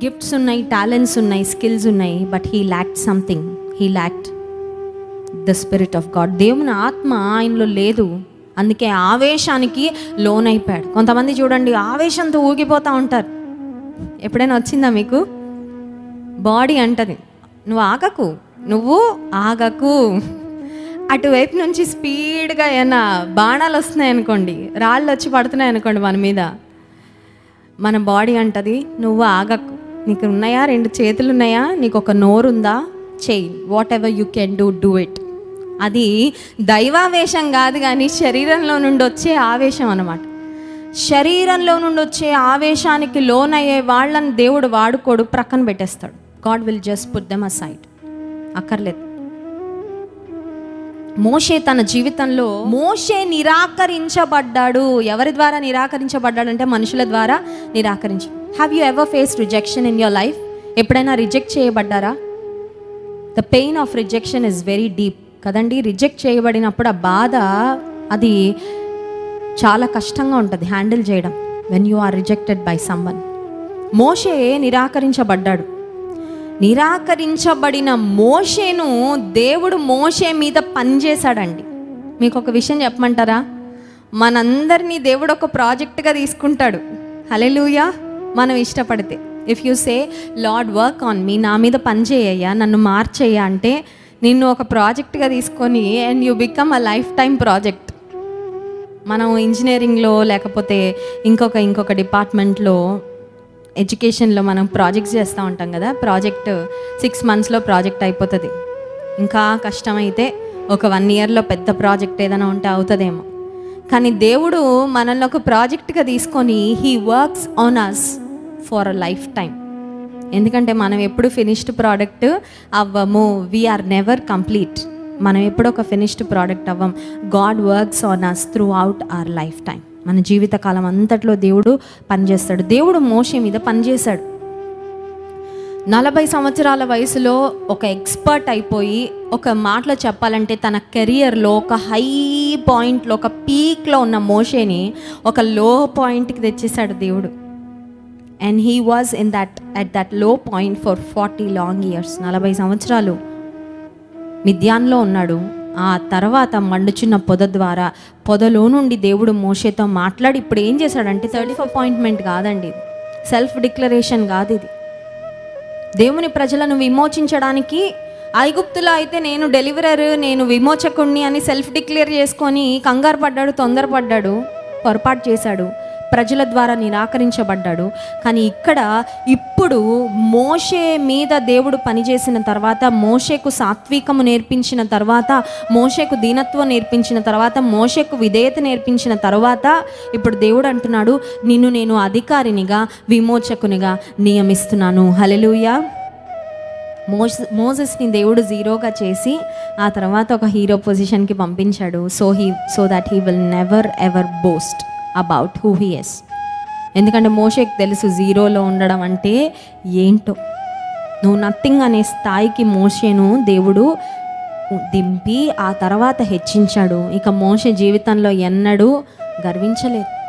gifts ఉన్నాయి talents ఉన్నాయి skills ఉన్నాయి but he lacked something he lacked the spirit of God దేవుని ఆత్మ ఆయనలో లేదు అందుకే ఆవేశానికి లోన్ అయిపోయాడు కొంతమంది చూడండి ఆవేశంతో ఊగిపోతూ ఉంటారు ఎప్పుడైనా వచ్చిందా మీకు బాడీ అంటది నువ్వు ఆగకు నువ్వు ఆగకు అటువైపు నుంచి స్పీడ్గా ఏమైనా బాణాలు వస్తున్నాయి అనుకోండి రాళ్ళు వచ్చి పడుతున్నాయి అనుకోండి మన మీద మన బాడీ అంటది నువ్వు ఆగకు నీకు ఉన్నాయా రెండు చేతులు ఉన్నాయా నీకు ఒక నోరు ఉందా చెయ్యి whatever you can do do it అది దైవావేశం కాదు కానీ శరీరంలో నుండి వచ్చే ఆవేశం అన్నమాట శరీరంలో నుండి వచ్చే ఆవేశానికి లోనయ్యే వాళ్ళని దేవుడు వాడుకోడు ప్రక్కన పెట్టేస్తాడు God will just put them aside అక్కర్లేదు మోషే తన జీవితంలో మోషే నిరాకరించబడ్డాడు ఎవరి ద్వారా నిరాకరించబడ్డాడు అంటే మనుషుల ద్వారా నిరాకరించ have you ever face rejection in your life ఎప్పుడైనా రిజెక్ట్ చేయబడ్డారా the pain of rejection is very deep కదండి రిజెక్ట్ చేయబడినప్పుడు ఆ బాధ అది చాలా కష్టంగా ఉంటుంది హ్యాండిల్ చేయడం when you are rejected by someone మోషే నిరాకరించబడ్డాడు నిరాకరించబడిన మోషేను దేవుడు మోషే మీద పనిచేశాడండి మీకు ఒక విషయం చెప్పమంటారా మనందరినీ దేవుడు ఒక ప్రాజెక్ట్గా తీసుకుంటాడు హలెలూయా మనం ఇష్టపడితే if you say Lord work on me నా మీద పనిచేయ్యా నన్ను మార్చేయ్యా అంటే నిన్ను ఒక ప్రాజెక్ట్గా తీసుకొని and you become a lifetime project మనం ఇంజనీరింగ్లో లేకపోతే ఇంకొక ఇంకొక డిపార్ట్మెంట్లో ఎడ్యుకేషన్లో మనం ప్రాజెక్ట్స్ చేస్తూ ఉంటాం కదా ప్రాజెక్ట్ సిక్స్ మంత్స్లో ప్రాజెక్ట్ అయిపోతుంది ఇంకా కష్టమైతే ఒక వన్ ఇయర్లో పెద్ద ప్రాజెక్ట్ ఏదైనా ఉంటే అవుతుందేమో కానీ దేవుడు మనల్ని ఒక ప్రాజెక్ట్గా తీసుకొని he works on us for a lifetime ఎందుకంటే మనం ఎప్పుడు ఫినిష్డ్ ప్రోడక్ట్ అవ్వము వీఆర్ నెవర్ కంప్లీట్ మనం ఎప్పుడు ఒక ఫినిష్డ్ ప్రోడక్ట్ అవ్వం God works on us throughout our lifetime మన జీవితకాలం అంతట్లో దేవుడు పనిచేస్తాడు దేవుడు మోషే మీద పనిచేశాడు నలభై సంవత్సరాల వయసులో ఒక ఎక్స్పర్ట్ అయిపోయి ఒక మాటలో చెప్పాలంటే తన కెరియర్లో ఒక హై పాయింట్లో ఒక పీక్లో ఉన్న మోషేని ఒక లో పాయింట్కి తెచ్చేశాడు దేవుడు and he was in that at that low point for forty long years నలభై సంవత్సరాలు మిథ్యాన్లో ఉన్నాడు ఆ తర్వాత మండుచున్న పొద ద్వారా పొదలో నుండి దేవుడు మోషేతో మాట్లాడి ఇప్పుడు ఏం చేశాడంటే సెల్ఫ్ అపాయింట్మెంట్ కాదండి ఇది సెల్ఫ్ డిక్లరేషన్ కాదు ఇది దేవుని ప్రజలను విమోచించడానికి ఐగుప్తులో అయితే నేను డెలివరర్ నేను విమోచకుణ్ణి అని సెల్ఫ్ డిక్లేర్ చేసుకొని కంగారు పడ్డాడు తొందరపడ్డాడు పొరపాటు చేశాడు ప్రజల ద్వారా నిరాకరించబడ్డాడు కానీ ఇక్కడ ఇప్పుడు మోషే మీద దేవుడు పనిచేసిన తర్వాత మోషేకు సాత్వికము నేర్పించిన తర్వాత మోషేకు దీనత్వం నేర్పించిన తర్వాత మోషేకు విధేయత నేర్పించిన తర్వాత ఇప్పుడు దేవుడు అంటున్నాడు నిన్ను నేను అధికారినిగా విమోచకునిగా నియమిస్తున్నాను హలెలుయా మోస్ మోసెస్ని దేవుడు జీరోగా చేసి ఆ తర్వాత ఒక హీరో పొజిషన్కి పంపించాడు so he so that he will never ever boast about who he is ఎందుకంటే మోషేకి తెలుసు జీరోలో ఉండడం అంటే ఏంటో నువ్వు నథింగ్ అనే స్థాయికి మోషేను దేవుడు దింపి ఆ తర్వాత హెచ్చించాడు ఇక మోషే జీవితంలో ఎన్నడూ గర్వించలేదు